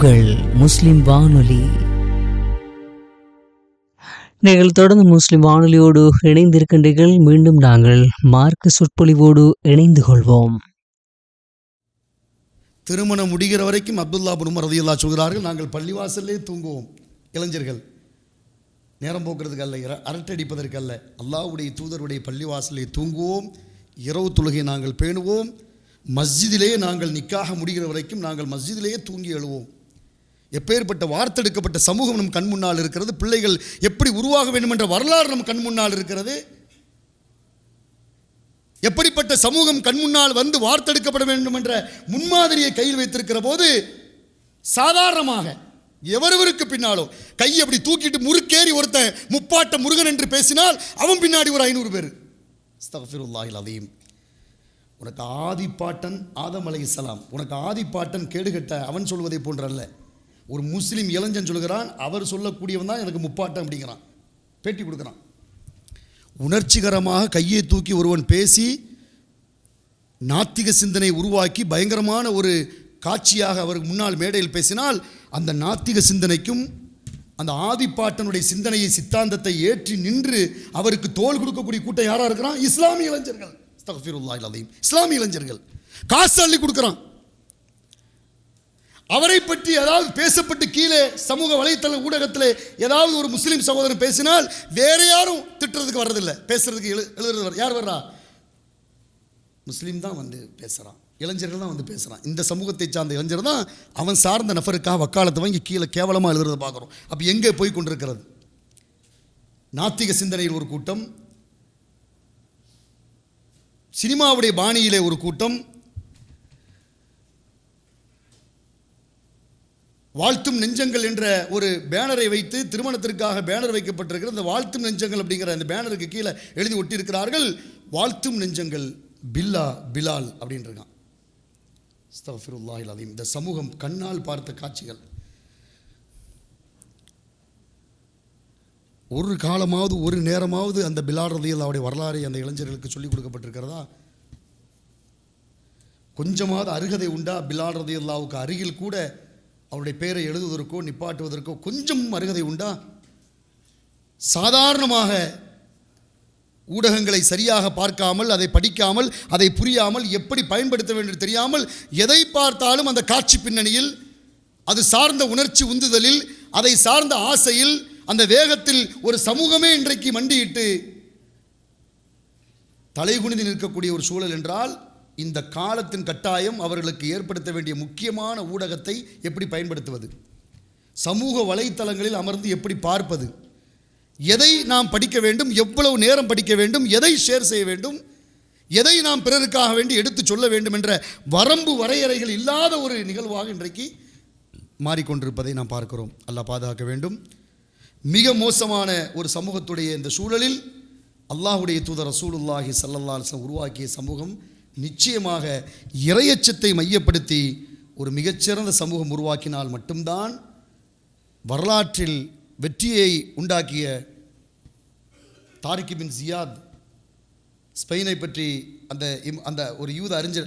உங்கள் முஸ்லிம் வானொலி நீங்கள் தொடர்ந்து முஸ்லிம் வானொலியோடு இணைந்திருக்கின்றீர்கள் மீண்டும் நாங்கள் மார்க்க சொற்பொழிவோடு இணைந்து கொள்வோம் திருமணம் முடிகிற வரைக்கும் அப்துல்லா பின் உமர் ரதியல்லா சொல்கிறார்கள் நாங்கள் பள்ளிவாசல்லே தூங்குவோம் இளைஞர்கள் நேரம் போக்குறதுக்கு அல்ல இர- அரட்டடிப்பதற்கு அல்ல அல்லாஹ்வுடைய தூதருடைய பள்ளிவாசலே தூங்குவோம் இரவு தொழுகை நாங்கள் பேணுவோம் மஸ்ஜிதிலே நாங்கள் நிக்காக முடிகிற வரைக்கும் நாங்கள் மஸ்ஜிதிலேயே தூங்கி எழுவோம் எப்பேற்பட்ட வார்த்தெடுக்கப்பட்ட சமூகம் நம் கண் முன்னால் இருக்கிறது பிள்ளைகள் எப்படி உருவாக வேண்டும் என்ற வரலாறு நம் கண் முன்னால் இருக்கிறது எப்படிப்பட்ட சமூகம் கண் முன்னால் வந்து வார்த்தெடுக்கப்பட வேண்டும் என்ற முன்மாதிரியை கையில் வைத்திருக்கிற போது சாதாரணமாக எவரவருக்கு பின்னாலோ கை அப்படி தூக்கிட்டு முறுக்கேறி ஒருத்தன் முப்பாட்ட முருகன் என்று பேசினால் அவன் பின்னாடி ஒரு ஐநூறு பேர் அஸ்தக்ஃபிருல்லாஹில் அதையும் உனக்கு ஆதிப்பாட்டன் ஆதம் அலைஹிஸ்ஸலாம் உனக்கு ஆதிப்பாட்டன் கேடுகட்ட அவன் சொல்வதை போன்றல்ல ஒரு முஸ்லீம் இளைஞன் சொல்கிறான் அவர் சொல்லக்கூடியவன் தான் எனக்கு முப்பாட்டன் அப்படிங்கிறான் பேட்டி கொடுக்குறான் உணர்ச்சிகரமாக கையை தூக்கி ஒருவன் பேசி நாத்திக சிந்தனை உருவாக்கி பயங்கரமான ஒரு காட்சியாக அவருக்கு முன்னால் மேடையில் பேசினால் அந்த நாத்திக சிந்தனைக்கும் அந்த ஆதிப்பாட்டனுடைய சிந்தனையை சித்தாந்தத்தை ஏற்றி நின்று அவருக்கு தோல் கொடுக்கக்கூடிய கூட்டம் யாரா இருக்கிறான் இஸ்லாமிய இளைஞர்கள் அஸ்தக்ஃபிருல்லாஹில் அலீம் இஸ்லாமிய இளைஞர்கள் காசு அள்ளி கொடுக்குறான் அவரை பற்றி ஏதாவது பேசப்பட்டு கீழே சமூக வலைத்தள ஊடகத்தில் ஏதாவது ஒரு முஸ்லீம் சகோதரன் பேசினால் வேற யாரும் திட்டுறதுக்கு வர்றதில்லை பேசுறதுக்கு எழு எழுதுறது வர- யார் வர்றா முஸ்லீம் தான் வந்து பேசுகிறான் இளைஞர்கள் தான் வந்து பேசுகிறான் இந்த சமூகத்தை சார்ந்த இளைஞர் தான் அவன் சார்ந்த நபருக்காக வக்காலத்தை வாங்கி கீழே கேவலமாக எழுதுறத பார்க்குறோம் அப்போ எங்கே போய் கொண்டிருக்கிறது நாத்திக சிந்தனையில் ஒரு கூட்டம் சினிமாவுடைய பாணியிலே ஒரு கூட்டம் வாழ்த்தும் நெஞ்சங்கள் என்ற ஒரு பேனரை வைத்து திருமணத்திற்காக பேனர் வைக்கப்பட்டிருக்கிற இந்த வாழ்த்தும் நெஞ்சங்கள் அப்படிங்கிற அந்த பேனருக்கு கீழே எழுதி ஒட்டியிருக்கிறார்கள் வாழ்த்தும் நெஞ்சங்கள் பில்லா பிலால் அப்படின்னு இருக்கான் அஸ்தக்ஃபிருல்லாஹில் அலீம் இந்த சமூகம் கண்ணால் பார்த்த காட்சிகள் ஒரு காலமாவது ஒரு நேரமாவது அந்த பிலால் ரதியில் அவருடைய வரலாறை அந்த இளைஞர்களுக்கு சொல்லிக் கொடுக்கப்பட்டிருக்கிறதா கொஞ்சமாவது அருகதை உண்டா பிலால் ரதியுல்லாவுக்கு அருகில் கூட அவருடைய பெயரை எழுதுவதற்கோ நிப்பாட்டுவதற்கோ கொஞ்சம் அருகதை உண்டா சாதாரணமாக ஊடகங்களை சரியாக பார்க்காமல் அதை படிக்காமல் அதை புரியாமல் எப்படி பயன்படுத்த வேண்டும் என்று தெரியாமல் எதை பார்த்தாலும் அந்த காட்சி பின்னணியில் அது சார்ந்த உணர்ச்சி உந்துதலில் அதை சார்ந்த ஆசையில் அந்த வேகத்தில் ஒரு சமூகமே இன்றைக்கு மண்டியிட்டு தலைகுனிந்து நிற்கக்கூடிய ஒரு சூழல் என்றால் இந்த காலத்தின் கட்டாயம் அவர்களுக்கு ஏற்படுத்த வேண்டிய முக்கியமான ஊடகத்தை எப்படி பயன்படுத்துவது சமூக வலைத்தளங்களில் அமர்ந்து எப்படி பார்ப்பது எதை நாம் படிக்க வேண்டும் எவ்வளவு நேரம் படிக்க வேண்டும் எதை ஷேர் செய்ய வேண்டும் எதை நாம் பிறருக்காக வேண்டி எடுத்து சொல்ல வேண்டும் என்ற வரம்பு வரையறைகள் இல்லாத ஒரு நிகழ்வாக இன்றைக்கு மாறிக்கொண்டிருப்பதை நாம் பார்க்கிறோம் அல்லாஹ் பாதுகாக்க வேண்டும் மிக மோசமான ஒரு சமூகத்துடைய இந்த சூழலில் அல்லாஹுடைய தூதர் ரசூலுல்லாஹி ஸல்லல்லாஹு அலைஹி வஸல்லம் உருவாக்கிய சமூகம் நிச்சயமாக இரையச்சத்தை மையப்படுத்தி ஒரு மிகச்சிறந்த சமூகம் உருவாக்கினால் மட்டும்தான் வரலாற்றில் வெற்றியை உண்டாக்கிய தாரிக் பின் ஜியாத் ஸ்பெயினை பற்றி அந்த இம்- அந்த ஒரு யூத அறிஞர்